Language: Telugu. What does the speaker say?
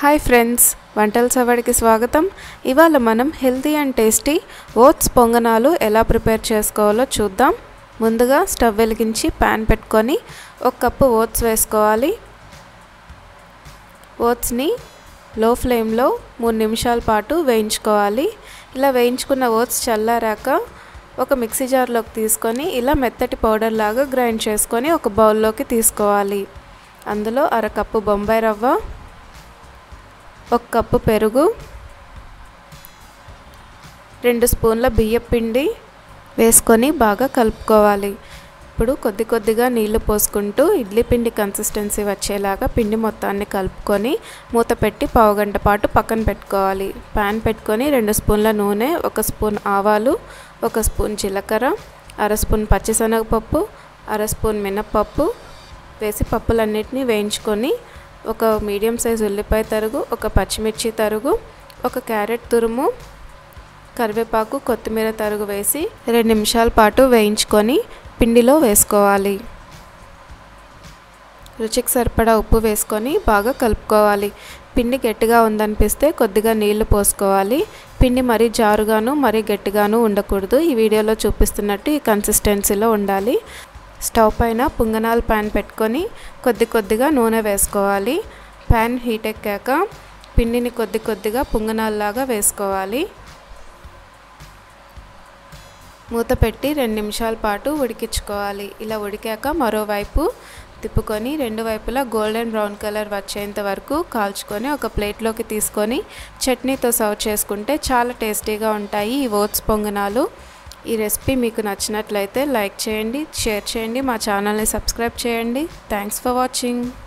హాయ్ ఫ్రెండ్స్ వంటల సవడికి స్వాగతం ఇవాళ మనం హెల్తీ అండ్ టేస్టీ ఓట్స్ పొంగనాలు ఎలా ప్రిపేర్ చేసుకోవాలో చూద్దాం ముందుగా స్టవ్ వెలిగించి ప్యాన్ పెట్టుకొని ఒక కప్పు ఓట్స్ వేసుకోవాలి ఓట్స్ని లో ఫ్లేమ్లో మూడు నిమిషాల పాటు వేయించుకోవాలి ఇలా వేయించుకున్న ఓట్స్ చల్లారాక ఒక మిక్సీ జార్లోకి తీసుకొని ఇలా మెత్తటి పౌడర్ లాగా గ్రైండ్ చేసుకొని ఒక బౌల్లోకి తీసుకోవాలి అందులో అరకప్పు బొంబాయి రవ్వ ఒక కప్పు పెరుగు రెండు స్పూన్ల బియ్యం పిండి వేసుకొని బాగా కలుపుకోవాలి ఇప్పుడు కొద్ది కొద్దిగా నీళ్లు పోసుకుంటూ ఇడ్లీ పిండి కన్సిస్టెన్సీ వచ్చేలాగా పిండి మొత్తాన్ని కలుపుకొని మూత పెట్టి పావుగంట పాటు పక్కన పెట్టుకోవాలి ప్యాన్ పెట్టుకొని రెండు స్పూన్ల నూనె ఒక స్పూన్ ఆవాలు ఒక స్పూన్ జీలకర్ర అర స్పూన్ పచ్చిశనగపప్పు అర స్పూన్ మినప్పప్పు వేసి పప్పులన్నిటినీ వేయించుకొని ఒక మీడియం సైజ్ ఉల్లిపాయ తరుగు ఒక పచ్చిమిర్చి తరుగు ఒక క్యారెట్ తురుము కరివేపాకు కొత్తిమీర తరుగు వేసి రెండు నిమిషాల పాటు వేయించుకొని పిండిలో వేసుకోవాలి రుచికి సరిపడా ఉప్పు వేసుకొని బాగా కలుపుకోవాలి పిండి గట్టిగా ఉందనిపిస్తే కొద్దిగా నీళ్లు పోసుకోవాలి పిండి మరీ జారుగాను మరీ గట్టిగాను ఉండకూడదు ఈ వీడియోలో చూపిస్తున్నట్టు ఈ కన్సిస్టెన్సీలో ఉండాలి స్టవ్ పైన పుంగనాల ప్యాన్ పెట్టుకొని కొద్ది కొద్దిగా నూనె వేసుకోవాలి ప్యాన్ హీట్ ఎక్కాక పిండిని కొద్ది కొద్దిగా పుంగనాల్లాగా వేసుకోవాలి మూత పెట్టి రెండు నిమిషాల పాటు ఉడికించుకోవాలి ఇలా ఉడికాక మరోవైపు తిప్పుకొని రెండు వైపులా గోల్డెన్ బ్రౌన్ కలర్ వచ్చేంత వరకు కాల్చుకొని ఒక ప్లేట్లోకి తీసుకొని చట్నీతో సర్వ్ చేసుకుంటే చాలా టేస్టీగా ఉంటాయి ఈ ఓట్స్ పొంగనాలు ఈ రెసిపీ మీకు నచ్చినట్లయితే లైక్ చేయండి షేర్ చేయండి మా ఛానల్ని సబ్స్క్రైబ్ చేయండి థ్యాంక్స్ ఫర్ వాచింగ్